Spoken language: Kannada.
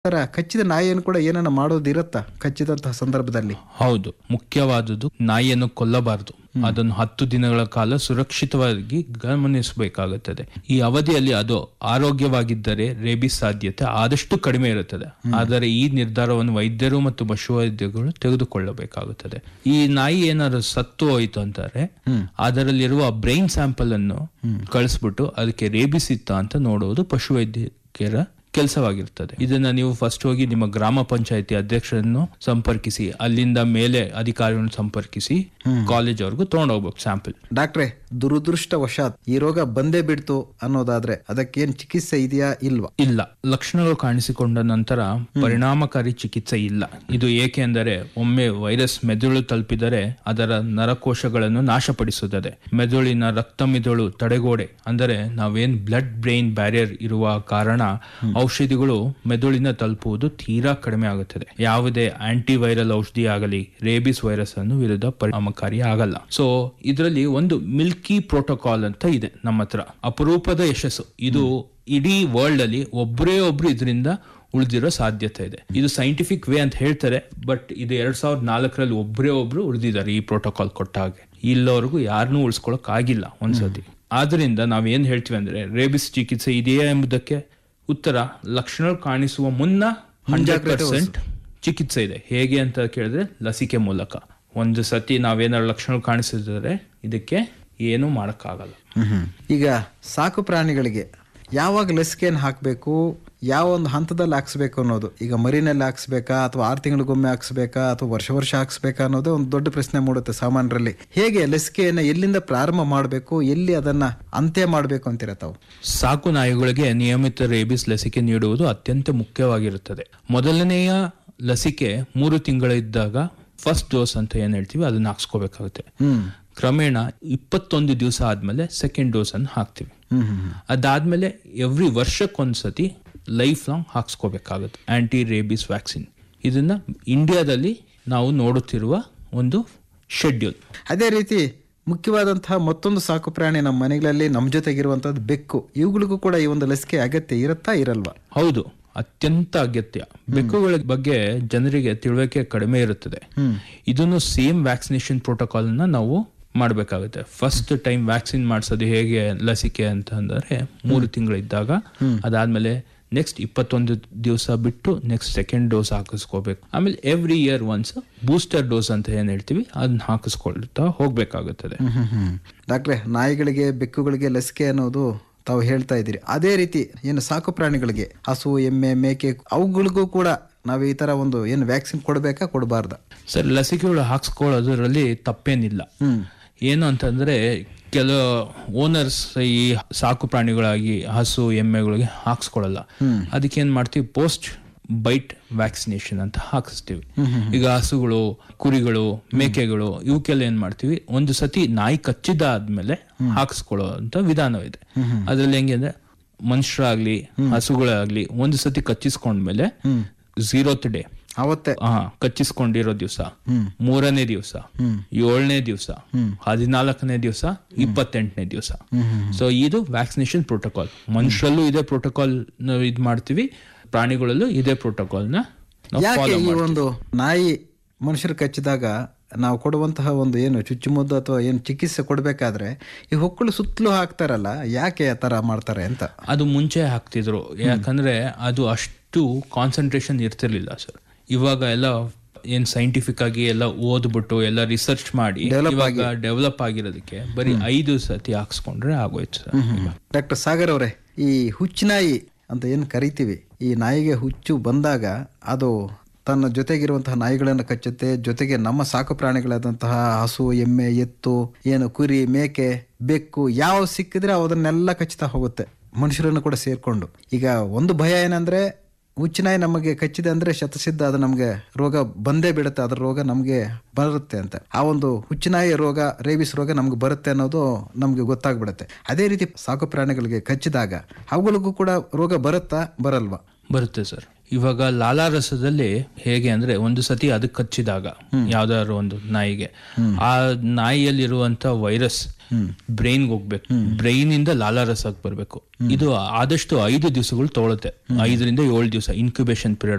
ತರ ಕಚ್ಚಿದ ನಾಯಿಯನ್ನು ಕೂಡ ಏನನ್ನ ಮಾಡೋದಿರತ್ತಾ ಕಚ್ಚಿದಂತಹ ಸಂದರ್ಭದಲ್ಲಿ ಹೌದು ಮುಖ್ಯವಾದುದು ನಾಯಿಯನ್ನು ಕೊಲ್ಲಬಾರದು ಅದನ್ನು ಹತ್ತು ದಿನಗಳ ಕಾಲ ಸುರಕ್ಷಿತವಾಗಿ ಗಮನಿಸಬೇಕಾಗುತ್ತದೆ ಈ ಅವಧಿಯಲ್ಲಿ ಅದು ಆರೋಗ್ಯವಾಗಿದ್ದರೆ ರೇಬಿಸ್ ಸಾಧ್ಯತೆ ಆದಷ್ಟು ಕಡಿಮೆ ಇರುತ್ತದೆ ಆದರೆ ಈ ನಿರ್ಧಾರವನ್ನು ವೈದ್ಯರು ಮತ್ತು ಪಶುವೈದ್ಯಗಳು ತೆಗೆದುಕೊಳ್ಳಬೇಕಾಗುತ್ತದೆ ಈ ನಾಯಿ ಏನಾದ್ರು ಸತ್ತು ಹೋಯಿತು ಅಂತಾರೆ ಅದರಲ್ಲಿರುವ ಬ್ರೈನ್ ಸ್ಯಾಂಪಲ್ ಅನ್ನು ಕಳಿಸ್ಬಿಟ್ಟು ಅದಕ್ಕೆ ರೇಬಿಸ್ ಇತ್ತ ಅಂತ ನೋಡುವುದು ಪಶುವೈದ್ಯಕರ ಕೆಲಸವಾಗಿರ್ತದೆ ಇದನ್ನ ನೀವು ಫಸ್ಟ್ ಹೋಗಿ ನಿಮ್ಮ ಗ್ರಾಮ ಪಂಚಾಯತಿ ಅಧ್ಯಕ್ಷರನ್ನು ಸಂಪರ್ಕಿಸಿ ಅಲ್ಲಿಂದ ಮೇಲೆ ಅಧಿಕಾರಿಗಳನ್ನು ಸಂಪರ್ಕಿಸಿ ಕಾಲೇಜ್ ಅವ್ರಿಗೂ ತಗೊಂಡೋಗ್ಬೇಕು ಸ್ಯಾಂಪಲ್ ಡಾಕ್ಟ್ರೆ ದುರದೃಷ್ಟವಶಾತ್ ಈ ರೋಗ ಬಂದೇ ಬಿಡ್ತು ಅನ್ನೋದಾದ್ರೆ ಅದಕ್ಕೇನ್ ಚಿಕಿತ್ಸೆ ಇದೆಯಾ ಇಲ್ವಾ ಇಲ್ಲ ಲಕ್ಷಣಗಳು ಕಾಣಿಸಿಕೊಂಡ ನಂತರ ಪರಿಣಾಮಕಾರಿ ಚಿಕಿತ್ಸೆ ಇಲ್ಲ ಇದು ಏಕೆ ಅಂದರೆ ಒಮ್ಮೆ ವೈರಸ್ ಮೆದುಳು ತಲುಪಿದರೆ ಅದರ ನರಕೋಶಗಳನ್ನು ನಾಶಪಡಿಸುತ್ತದೆ ಮೆದುಳಿನ ರಕ್ತ ಮಿದುಳು ತಡೆಗೋಡೆ ಅಂದರೆ ನಾವೇನ್ ಬ್ಲಡ್ ಬ್ರೈನ್ ಬ್ಯಾರಿಯರ್ ಇರುವ ಕಾರಣ ಔಷಧಿಗಳು ಮೆದುಳಿನ ತಲುಪುವುದು ತೀರಾ ಕಡಿಮೆ ಆಗುತ್ತದೆ ಯಾವುದೇ ಆಂಟಿ ವೈರಲ್ ಔಷಧಿ ಆಗಲಿ ರೇಬಿಸ್ ವೈರಸ್ ಅನ್ನು ವಿರುದ್ಧ ಪರಿಣಾಮಕಾರಿ ಆಗಲ್ಲ ಸೊ ಇದರಲ್ಲಿ ಒಂದು ಮಿಲ್ಕಿ ಪ್ರೋಟೋಕಾಲ್ ಅಂತ ಇದೆ ನಮ್ಮ ಹತ್ರ ಅಪರೂಪದ ಯಶಸ್ಸು ಇದು ಇಡೀ ವರ್ಲ್ಡ್ ಅಲ್ಲಿ ಒಬ್ಬರೇ ಒಬ್ರು ಇದರಿಂದ ಉಳಿದಿರೋ ಸಾಧ್ಯತೆ ಇದೆ ಇದು ಸೈಂಟಿಫಿಕ್ ವೇ ಅಂತ ಹೇಳ್ತಾರೆ ಬಟ್ ಇದು ಎರಡ್ ಸಾವಿರದ ನಾಲ್ಕರಲ್ಲಿ ಒಬ್ಬರೇ ಒಬ್ರು ಉಳಿದಿದ್ದಾರೆ ಈ ಪ್ರೋಟೋಕಾಲ್ ಕೊಟ್ಟ ಹಾಗೆ ಇಲ್ಲವರೆಗೂ ಯಾರನ್ನೂ ಉಳಿಸ್ಕೊಳಕ್ ಆಗಿಲ್ಲ ಒಂದ್ಸತಿ ಆದ್ರಿಂದ ನಾವೇನ್ ಹೇಳ್ತೀವಿ ಅಂದ್ರೆ ರೇಬಿಸ್ ಚಿಕಿತ್ಸೆ ಇದೆಯಾ ಎಂಬುದಕ್ಕೆ ಉತ್ತರ ಲಕ್ಷಣ ಕಾಣಿಸುವ ಮುನ್ನ ಹಂಡ್ರೆಡ್ ಪರ್ಸೆಂಟ್ ಚಿಕಿತ್ಸೆ ಇದೆ ಹೇಗೆ ಅಂತ ಕೇಳಿದ್ರೆ ಲಸಿಕೆ ಮೂಲಕ ಒಂದು ಸತಿ ನಾವೇನಾದ್ರು ಲಕ್ಷಣ ಕಾಣಿಸಿದ್ರೆ ಇದಕ್ಕೆ ಏನು ಮಾಡಕ್ಕಾಗಲ್ಲ ಈಗ ಸಾಕು ಪ್ರಾಣಿಗಳಿಗೆ ಯಾವಾಗ ಲಸಿಕೆಯನ್ನು ಹಾಕಬೇಕು ಯಾವ ಒಂದು ಹಂತದಲ್ಲಿ ಹಾಕ್ಸ್ಬೇಕು ಅನ್ನೋದು ಈಗ ಮರಿನಲ್ಲಿ ಹಾಕ್ಸ್ಬೇಕಾ ಅಥವಾ ಆರು ತಿಂಗಳಿಗೊಮ್ಮೆ ಹಾಕ್ಸ್ಬೇಕಾ ಅಥವಾ ವರ್ಷ ವರ್ಷ ಹಾಕ್ಸ್ಬೇಕಾ ಅನ್ನೋದೇ ಒಂದು ದೊಡ್ಡ ಪ್ರಶ್ನೆ ಮೂಡುತ್ತೆ ಸಾಮಾನ್ಯರಲ್ಲಿ ಹೇಗೆ ಲಸಿಕೆಯನ್ನು ಎಲ್ಲಿಂದ ಪ್ರಾರಂಭ ಮಾಡಬೇಕು ಎಲ್ಲಿ ಅದನ್ನ ಅಂತ್ಯ ಮಾಡಬೇಕು ಅಂತೀರ ತಾವು ಸಾಕು ನಾಯಿಗಳಿಗೆ ನಿಯಮಿತ ರೇಬಿಸ್ ಲಸಿಕೆ ನೀಡುವುದು ಅತ್ಯಂತ ಮುಖ್ಯವಾಗಿರುತ್ತದೆ ಮೊದಲನೆಯ ಲಸಿಕೆ ಮೂರು ತಿಂಗಳಿದ್ದಾಗ ಫಸ್ಟ್ ಡೋಸ್ ಅಂತ ಏನ್ ಹೇಳ್ತೀವಿ ಅದನ್ನ ಹಾಕ್ಸ್ಕೋಬೇಕಾಗುತ್ತೆ ಹ್ಮ್ ಕ್ರಮೇಣ ಇಪ್ಪತ್ತೊಂದು ದಿವಸ ಆದ್ಮೇಲೆ ಸೆಕೆಂಡ್ ಡೋಸ್ ಅನ್ನು ಹಾಕ್ತಿವಿ ಹ್ಮ್ ಹ್ಮ್ ಅದಾದ್ಮೇಲೆ ಎವ್ರಿ ವರ್ಷಕ್ಕೊಂದ್ಸತಿ ಲೈಫ್ ಲಾಂಗ್ ಹಾಕ್ಸ್ಕೋಬೇಕಾಗುತ್ತೆ ಆಂಟಿ ರೇಬಿಸ್ ವ್ಯಾಕ್ಸಿನ್ ಇದನ್ನ ಇಂಡಿಯಾದಲ್ಲಿ ನಾವು ನೋಡುತ್ತಿರುವ ಒಂದು ಶೆಡ್ಯೂಲ್ ಅದೇ ರೀತಿ ಮುಖ್ಯವಾದಂತಹ ಮತ್ತೊಂದು ಸಾಕು ಪ್ರಾಣಿ ನಮ್ಮ ಮನೆಗಳಲ್ಲಿ ನಮ್ಮ ಜೊತೆಗಿರುವಂತದ್ದು ಬೆಕ್ಕು ಇವುಗಳಿಗೂ ಕೂಡ ಈ ಒಂದು ಲಸಿಕೆ ಅಗತ್ಯ ಇರುತ್ತಾ ಇರಲ್ವಾ ಹೌದು ಅತ್ಯಂತ ಅಗತ್ಯ ಬೆಕ್ಕುಗಳ ಬಗ್ಗೆ ಜನರಿಗೆ ತಿಳುವಳಿಕೆ ಕಡಿಮೆ ಇರುತ್ತದೆ ಇದನ್ನು ಸೇಮ್ ವ್ಯಾಕ್ಸಿನೇಷನ್ ಪ್ರೋಟೋಕಾಲ್ ನ ನಾವು ಮಾಡಬೇಕಾಗುತ್ತೆ ಫಸ್ಟ್ ಟೈಮ್ ವ್ಯಾಕ್ಸಿನ್ ಮಾಡಿಸೋದು ಹೇಗೆ ಲಸಿಕೆ ಅಂತ ಅಂದ್ರೆ ಮೂರು ತಿಂಗಳಿದ್ದಾಗ ಅದಾದ್ಮೇಲೆ ನೆಕ್ಸ್ಟ್ ಇಪ್ಪತ್ತೊಂದು ದಿವಸ ಬಿಟ್ಟು ನೆಕ್ಸ್ಟ್ ಸೆಕೆಂಡ್ ಡೋಸ್ ಹಾಕಿಸ್ಕೋಬೇಕು ಆಮೇಲೆ every year once booster dose ಅಂತ ಏನ್ ಹೇಳ್ತೀವಿ ಅದನ್ನ ಹಾಕಿಸ್ಕೊಳ್ತಾ ಹೋಗ್ಬೇಕಾಗುತ್ತದೆ ಡಾಕ್ಟ್ರೆ ನಾಯಿಗಳಿಗೆ ಬೆಕ್ಕುಗಳಿಗೆ ಲಸಿಕೆ ಅನ್ನೋದು ತಾವು ಹೇಳ್ತಾ ಇದ್ದೀರಿ ಅದೇ ರೀತಿ ಏನು ಸಾಕು ಪ್ರಾಣಿಗಳಿಗೆ ಹಸು ಎಮ್ಮೆ ಮೇಕೆ ಅವುಗಳಿಗೂ ಕೂಡ ನಾವು ಈ ತರ ಒಂದು ಏನು ವ್ಯಾಕ್ಸಿನ್ ಕೊಡಬೇಕಾ ಕೊಡಬಾರ್ದ ಸರ್ ಲಸಿಕೆಗಳು ಹಾಕ್ಸ್ಕೊಳ್ಳೋದ್ರಲ್ಲಿ ತಪ್ಪೇನಿಲ್ಲ ಏನು ಅಂತಂದ್ರೆ ಕೆಲವು ಓನರ್ಸ್ ಈ ಸಾಕು ಪ್ರಾಣಿಗಳಾಗಿ ಹಸು ಎಮ್ಮೆಗಳಿಗೆ ಹಾಕ್ಸ್ಕೊಳ್ಳಲ್ಲ ಅದಕ್ಕೆ ಏನ್ ಮಾಡ್ತೀವಿ ಪೋಸ್ಟ್ ಬೈಟ್ ವ್ಯಾಕ್ಸಿನೇಷನ್ ಅಂತ ಹಾಕಿಸ್ತೀವಿ ಈಗ ಹಸುಗಳು ಕುರಿಗಳು ಮೇಕೆಗಳು ಇವಕ್ಕೆಲ್ಲ ಏನ್ ಮಾಡ್ತೀವಿ ಒಂದು ಸತಿ ನಾಯಿ ಕಚ್ಚಿದಾದ್ಮೇಲೆ ಹಾಕಿಸ್ಕೊಳ್ಳೋ ಅಂತ ವಿಧಾನವಿದೆ ಅದ್ರಲ್ಲಿ ಹೆಂಗೆ ಅಂದ್ರೆ ಮನುಷ್ಯರಾಗ್ಲಿ ಹಸುಗಳಾಗ್ಲಿ ಒಂದು ಸತಿ ಕಚ್ಚಿಸ್ಕೊಂಡ್ಮೇಲೆ ಝೀರೋತ್ ಡೇ ಅವತ್ತೇ ಹಾ ಕಚ್ಚಿಸ್ಕೊಂಡಿರೋ ದಿವಸ ಮೂರನೇ ದಿವಸ ಏಳನೇ ದಿವಸ ಹದಿನಾಲ್ಕನೇ ದಿವಸ ಇಪ್ಪತ್ತೆಂಟನೇ ದಿವಸ ಸೊ ಇದು ವ್ಯಾಕ್ಸಿನೇಷನ್ ಪ್ರೋಟೋಕಾಲ್ ಮನುಷ್ಯರಲ್ಲೂ ಇದೇ ಪ್ರೋಟೋಕಾಲ್ ಇದ್ ಮಾಡ್ತೀವಿ ಪ್ರಾಣಿಗಳಲ್ಲೂ ಇದೇ ಪ್ರೋಟೋಕಾಲ್ ನ ನಾವು ಯಾಕೆ follow ಈ ಮಾಡ್ತೀವಿ. ಒಂದು ನಾಯಿ ಮನುಷ್ಯರು ಕಚ್ಚಿದಾಗ ನಾವು ಕೊಡುವಂತಹ ಒಂದು ಏನು ಚುಚ್ಚುಮದ್ದು ಅಥವಾ ಏನು ಚಿಕಿತ್ಸೆ ಕೊಡಬೇಕಾದ್ರೆ ಈ ಹೊಕ್ಕಳು ಸುತ್ತಲೂ ಹಾಕ್ತಾರಲ್ಲ ಯಾಕೆ ಆ ತರ ಮಾಡ್ತಾರೆ ಅಂತ ಅದು ಮುಂಚೆ ಹಾಕ್ತಿದ್ರು ಯಾಕಂದ್ರೆ ಅದು ಅಷ್ಟು ಕಾನ್ಸಂಟ್ರೇಷನ್ ಇರ್ತಿರ್ಲಿಲ್ಲ ಸರ್ ಇವಾಗ ಎಲ್ಲ ಏನ್ ಸೈಂಟಿಫಿಕ್ ಆಗಿ ಎಲ್ಲ ಓದ್ಬಿಟ್ಟು ಎಲ್ಲ ರಿಸರ್ಚ್ ಮಾಡಿ ಇವಾಗ ಡೆವಲಪ್ ಆಗಿರೋದಕ್ಕೆ ಬರೀ ಐದು ಸತಿ ಹಾಕ್ಸ್ಕೊಂಡ್ರೆ ಆಗೋಯ್ತು ಸರ್ ಡಾಕ್ಟರ್ ಸಾಗರ್ ಅವರೇ ಈ ಹುಚ್ಚುನಾಯಿ ಅಂತ ಏನು ಕರಿತೀವಿ ಈ ನಾಯಿಗೆ ಹುಚ್ಚು ಬಂದಾಗ ಅದು ತನ್ನ ಜೊತೆಗಿರುವಂತಹ ನಾಯಿಗಳನ್ನು ಕಚ್ಚುತ್ತೆ ಜೊತೆಗೆ ನಮ್ಮ ಸಾಕು ಪ್ರಾಣಿಗಳಾದಂತಹ ಹಸು ಎಮ್ಮೆ ಎತ್ತು ಏನು ಕುರಿ ಮೇಕೆ ಬೆಕ್ಕು ಯಾವ ಸಿಕ್ಕಿದ್ರೆ ಅದನ್ನೆಲ್ಲ ಕಚ್ಚುತ್ತಾ ಹೋಗುತ್ತೆ ಮನುಷ್ಯರನ್ನು ಕೂಡ ಸೇರ್ಕೊಂಡು ಈಗ ಒಂದು ಭಯ ಏನಂದ್ರೆ ಹುಚ್ಚುನಾಯಿ ನಮಗೆ ಕಚ್ಚಿದೆ ಅಂದ್ರೆ ಶತಸಿದ್ಧ ಅದು ನಮಗೆ ರೋಗ ಬಂದೇ ಬಿಡುತ್ತೆ ಅದರ ರೋಗ ನಮಗೆ ಬರುತ್ತೆ ಅಂತ ಆ ಒಂದು ಹುಚ್ಚುನಾಯಿ ರೋಗ ರೇಬಿಸ್ ರೋಗ ನಮ್ಗೆ ಬರುತ್ತೆ ಅನ್ನೋದು ನಮ್ಗೆ ಗೊತ್ತಾಗ್ಬಿಡುತ್ತೆ ಅದೇ ರೀತಿ ಸಾಕು ಪ್ರಾಣಿಗಳಿಗೆ ಕಚ್ಚಿದಾಗ ಅವುಗಳಿಗೂ ಕೂಡ ರೋಗ ಬರುತ್ತಾ ಬರಲ್ವಾ ಬರುತ್ತೆ ಸರ್ ಇವಾಗ ಲಾಲಾರಸದಲ್ಲಿ ಹೇಗೆ ಅಂದ್ರೆ ಒಂದು ಸತಿ ಅದಕ್ಕೆ ಕಚ್ಚಿದಾಗ ಯಾವ್ದಾದ್ರು ಒಂದು ನಾಯಿಗೆ ಆ ನಾಯಿಯಲ್ಲಿರುವಂತ ವೈರಸ್ ಬ್ರೈನ್ ಹೋಗ್ಬೇಕು ಬ್ರೈನ್ ಇಂದ ಲಾಲಾರಸಕ್ಕೆ ಬರಬೇಕು ಇದು ಆದಷ್ಟು ಐದು ದಿವಸಗಳು ತಗೊಳುತ್ತೆ ಐದರಿಂದ ಏಳು ದಿವಸ ಇನ್ಕ್ಯುಬೇಷನ್ ಪೀರಿಯಡ್